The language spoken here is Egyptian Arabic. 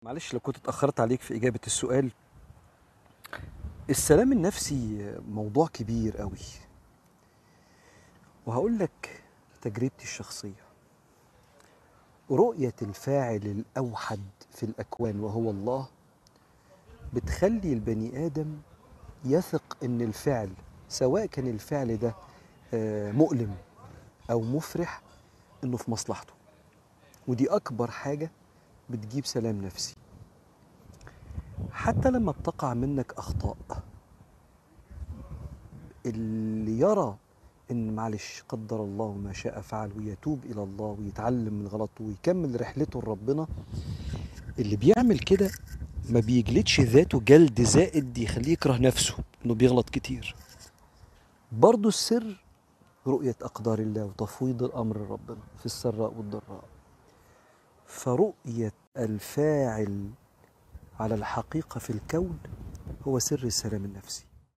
معلش لو كنت اتأخرت عليك في إجابة السؤال السلام النفسي موضوع كبير قوي وهقول لك تجربتي الشخصية رؤية الفاعل الأوحد في الأكوان وهو الله بتخلي البني آدم يثق إن الفعل سواء كان الفعل ده آه، مؤلم أو مفرح إنه في مصلحته ودي أكبر حاجة بتجيب سلام نفسي حتى لما بتقع منك أخطاء اللي يرى إن معلش قدر الله ما شاء فعل ويتوب إلى الله ويتعلم من غلطه ويكمل رحلته لربنا اللي بيعمل كده ما بيجلدش ذاته جلد زائد يخليه يكره نفسه إنه بيغلط كتير برضه السر رؤية أقدار الله وتفويض الأمر لربنا في السراء والضراء فرؤية الفاعل على الحقيقة في الكون هو سر السلام النفسي